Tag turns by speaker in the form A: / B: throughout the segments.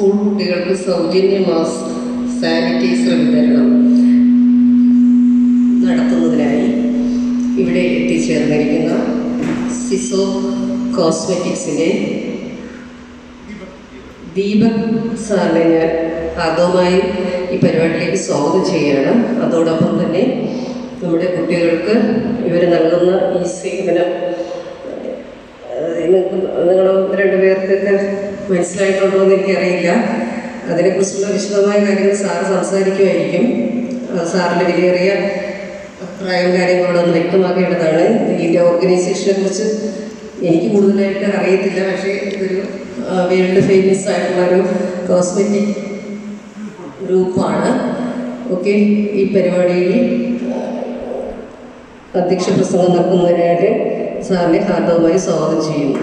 A: School കുട്ടികൾക്ക് സൗജന്യ mask sanitiser വിതരണം നടത്തുന്നതിനായി ഇവിടെ എത്തിച്ചേർന്നിരിക്കുന്ന സിസോ കോസ്മെറ്റിക്സിൻ്റെ ദീപക് സാറിനെ ഞാൻ ആദ്യമായി ഈ പരിപാടിയിലേക്ക് സ്വാഗതം ചെയ്യുകയാണ് അതോടൊപ്പം തന്നെ നമ്മുടെ കുട്ടികൾക്ക് ഇവർ നൽകുന്ന ഈ സേവനം നിങ്ങൾക്ക് നിങ്ങൾ രണ്ട് പേർക്കൊക്കെ മനസ്സിലായിട്ടുണ്ടോ എന്ന് എനിക്കറിയില്ല അതിനെക്കുറിച്ചുള്ള വിശദമായ കാര്യങ്ങൾ സാറ് സംസാരിക്കുമായിരിക്കും ആ, സാറിൻ്റെ വിലയേറിയ അഭിപ്രായവും കാര്യങ്ങളോടൊന്ന് വ്യക്തമാക്കേണ്ടതാണ് ഇതിൻ്റെ ഓർഗനൈസേഷനെ കുറിച്ച് എനിക്ക് കൂടുതലായിട്ട് അറിയത്തില്ല പക്ഷേ ഇതൊരു വേൾഡ് ഫേമസ് ആയിട്ടുള്ള ഒരു കോസ്മെറ്റിക് ഗ്രൂപ്പാണ് ഓക്കെ ഈ പരിപാടിയിൽ അധ്യക്ഷ പ്രസംഗം നടത്തുന്നതിനായിട്ട് സാറിനെ ഹാർദവമായി സ്വാഗതം ചെയ്യുന്നു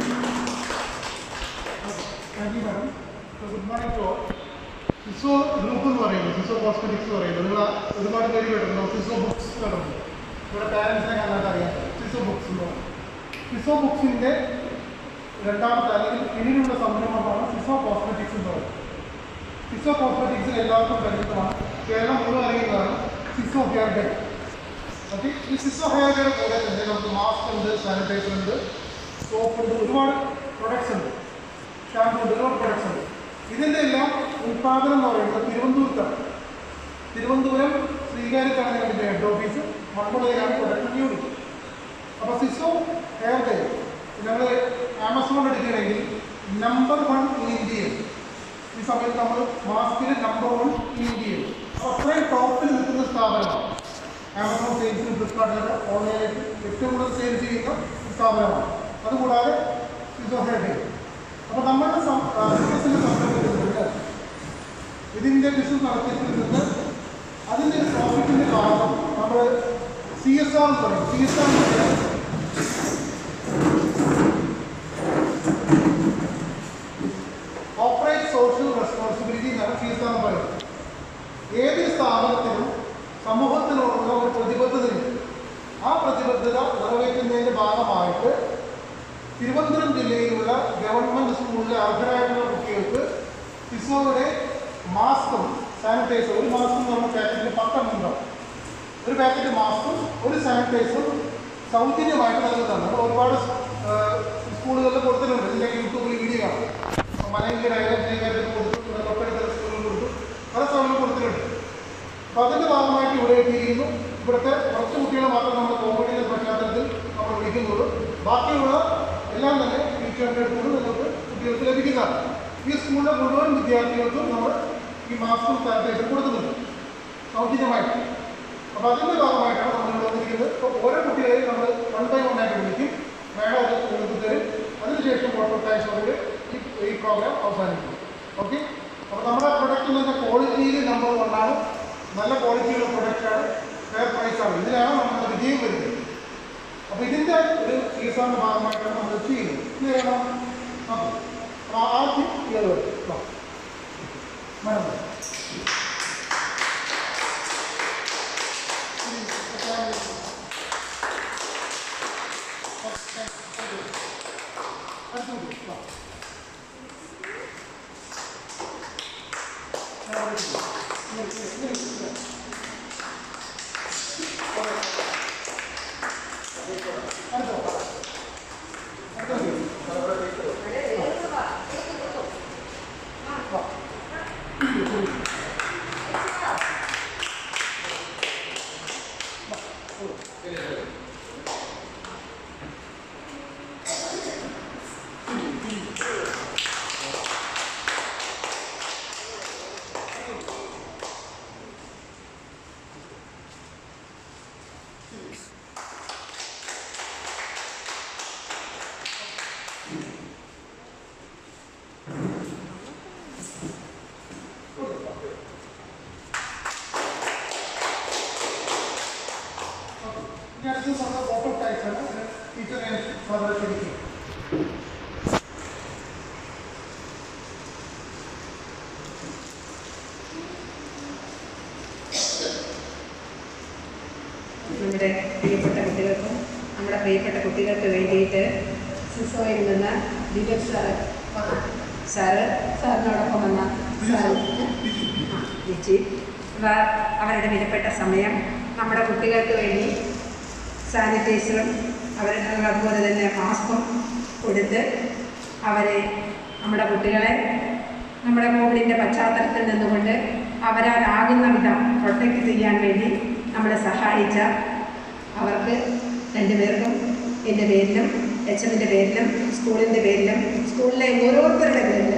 B: thank you madam good morning to all സിസോ ഗ്രൂപ്പ് എന്ന് പറയുന്നത് സിസോ കോസ്മെറ്റിക്സ് പറയുന്നത് നിങ്ങൾ ഒരുപാട് പേര് കേട്ടിട്ടുണ്ടോ സിസോ ബുക്സ് കേട്ടിട്ടുണ്ട് ഇവിടെ പാരൻസിനെ കാണാൻ അറിയാം സിസോ ബുക്സ് എന്ന് പറയും സിസോ ബുക്സിൻ്റെ രണ്ടാമത്തെ അല്ലെങ്കിൽ പിന്നീടുള്ള സംരംഭമാണ് സിസോ കോസ്മെറ്റിക്സ് എന്ന് പറയുന്നത് സിസോ കോസ്മെറ്റിക്സിൽ എല്ലാവർക്കും പരിചിതമാണ് കേരളം മുഴുവൻ അറിയുന്നതാണ് സിസോ ഹെയർ ഡേ ഓക്കെ ഈ സിസോ ഹെയർ ഡേയുടെ കൂടെ തന്നെ നമുക്ക് മാസ്ക് ഉണ്ട് സാനിറ്റൈസർ ഉണ്ട് സോപ്പ് ഉണ്ട് ഒരുപാട് പ്രൊഡക്ട്സ് ഉണ്ട് ഷാമ്പു ഉണ്ട് ഒരുപാട് പ്രൊഡക്ട്സ് ഉണ്ട് ഇതിൻ്റെ എല്ലാം ഉൽപ്പാദനം എന്ന് പറയുന്നത് തിരുവനന്തപുരത്താണ് തിരുവനന്തപുരം ശ്രീകാര്യത്താണ് ഇതിൻ്റെ ഹെഡ് ഓഫീസ് മൺകുളയിലാണ് പ്രൊഡക്ഷൻ യൂണിറ്റ് അപ്പോൾ സിസോ ഹെയർ ഡേ ഞങ്ങൾ ആമസോൺ എടുക്കുകയാണെങ്കിൽ നമ്പർ വൺ ഇൻ ഇന്ത്യയിൽ ഈ സമയത്ത് നമ്മൾ മാസ്കിൽ നമ്പർ വൺ ഇൻ ഇന്ത്യയിൽ അപ്പോൾ അത്രയും ടോപ്പിൽ നിൽക്കുന്ന സ്ഥാപനമാണ് ആമസോൺ സെയിൽസിന് ഫ്ലിപ്കാർട്ടിലൊക്കെ ഓൺലൈനായിട്ട് ഏറ്റവും കൂടുതൽ സെയിൽ ചെയ്യുന്ന സ്ഥാപനമാണ് അതുകൂടാതെ സിസോ ഹെയർ ഡേ അപ്പോൾ നമ്മുടെ ബിസിനസ്സിൻ്റെ സംരംഭത്തിൽ നിന്ന് ഇതിൻ്റെ ബിസിനസ് നടത്തിയതിൽ നിന്ന് അതിൻ്റെ പ്രോഫിറ്റിൻ്റെ ഭാഗം നമ്മൾ സി എസ് ആർ എന്ന് പറയും സി എസ് ആർ എന്ന് പറഞ്ഞാൽ കോർപ്പറേറ്റ് സോഷ്യൽ റെസ്പോൺസിബിലിറ്റി എന്നാണ് സി എസ് ആർ എന്ന് പറയുന്നത് ഏത് സ്ഥാപനത്തിനും സമൂഹത്തിനോടുള്ള ഒരു പ്രതിബദ്ധതയുണ്ട് ആ പ്രതിബദ്ധത നിറവേറ്റുന്നതിൻ്റെ ഭാഗമായിട്ട് തിരുവനന്തപുരം ജില്ലയിലുള്ള ഗവൺമെൻറ് സ്കൂളിലെ അർഹരായിട്ടുള്ള കുട്ടികൾക്ക് സിസോയുടെ മാസ്കും സാനിറ്റൈസർ ഒരു മാസ്കും നമ്മുടെ പാക്കറ്റിൽ പത്തെണ്ണം ഉണ്ടാവും ഒരു പാക്കറ്റ് മാസ്കും ഒരു സാനിറ്റൈസറും സൗജന്യമായിട്ട് നൽകുന്നതാണ് നമ്മൾ ഒരുപാട് ആ, സ്കൂളുകളിൽ കൊടുത്തിട്ടുണ്ട് ഇതിൻ്റെ യൂട്യൂബിൽ വീഡിയോ കാണാം അപ്പോൾ മലയങ്കര അയൽക്കാരുടെ കൊടുത്തു പിന്നെ തൊട്ടടുത്ത സ്കൂളിൽ കൊടുത്തു പല സ്ഥലങ്ങളിൽ കൊടുത്തിട്ടുണ്ട് അപ്പോൾ അതിൻ്റെ ഭാഗമായിട്ട് ഇവിടെ എത്തിയിരിക്കുന്നു ഇവിടുത്തെ കുറച്ച് കുട്ടികളെ മാത്രം നമ്മൾ കോമഡിയുടെ പശ്ചാത്തലത്തിൽ നമ്മൾ വിളിക്കുന്നുള്ളൂ ബാക്കിയുള്ള എല്ലാം തന്നെ ടീച്ചറിൻ്റെ അടുത്തുനിന്ന് നിങ്ങൾക്ക് കുട്ടികൾക്ക് ലഭിക്കുന്നതാണ് ഈ സ്കൂളിലെ മുഴുവൻ വിദ്യാർത്ഥികൾക്കും നമ്മൾ ഈ മാസ്കും സാനിറ്റൈസർ കൊടുക്കുന്നുണ്ട് സൗജന്യമായിട്ട് അപ്പോൾ അതിൻ്റെ ഭാഗമായിട്ടാണ് നമ്മൾ ഇവിടെ വന്നിരിക്കുന്നത് അപ്പോൾ ഓരോ കുട്ടികളെയും നമ്മൾ വൺ ബൈ വൺ ആയിട്ട് വിളിക്കും മേഡം അത് നിങ്ങൾക്ക് തരും അതിനുശേഷം വാട്ടർ ടാക്സോടെ ഈ ഈ പ്രോഗ്രാം അവസാനിക്കും ഓക്കെ അപ്പോൾ നമ്മുടെ പ്രൊഡക്റ്റ് എന്ന് പറഞ്ഞാൽ ക്വാളിറ്റിയിൽ നമ്പർ വൺ ആണ് നല്ല ക്വാളിറ്റിയുള്ള പ്രൊഡക്റ്റാണ് ഫെയർ പ്രൈസാണ് ഇതിലാണ് നമ്മുടെ വിജയം വരുന്നത് അപ്പോൾ ഇതിൻ്റെ ഒരു സീസണിൻ്റെ ഭാഗമായിട്ടാണ് നമ്മൾ ഇത് ചെയ്യുന്നത് ഇത് ചെയ്യണം ഓക്കെ അപ്പോൾ ആദ്യം ഇയാൾ വരും വാ. മാഡം വരൂ. ഇനി അടുത്തത് നമ്മുടെ വാട്ടർ ടാക്സ് ആണ് ടീച്ചർ ഞാൻ സാറിനെ ക്ഷണിക്കും
C: നമ്മുടെ പ്രിയപ്പെട്ട കുട്ടികൾക്കും നമ്മുടെ പ്രിയപ്പെട്ട കുട്ടികൾക്ക് വേണ്ടിയിട്ട് സിസോയിൽ നിന്ന് ദിവ്യ സാർ സാറ് സാറിനോടൊപ്പം വന്ന സാർ ലിജി ഇവ അവരുടെ വിലപ്പെട്ട സമയം നമ്മുടെ കുട്ടികൾക്ക് വേണ്ടി സാനിറ്റൈസറും അവരുടെ അതുപോലെ തന്നെ മാസ്കും കൊടുത്ത് അവരെ നമ്മുടെ കുട്ടികളെ നമ്മുടെ കോവിഡിൻ്റെ പശ്ചാത്തലത്തിൽ നിന്നുകൊണ്ട് അവരാലാകുന്ന വിധം പ്രൊട്ടക്റ്റ് ചെയ്യാൻ വേണ്ടി നമ്മളെ സഹായിച്ച അവർക്ക് രണ്ടുപേർക്കും എൻ്റെ പേരിലും എച്ച് എമ്മിൻ്റെ പേരിലും സ്കൂളിൻ്റെ പേരിലും സ്കൂളിലെ ഓരോരുത്തരുടെ പേരിലും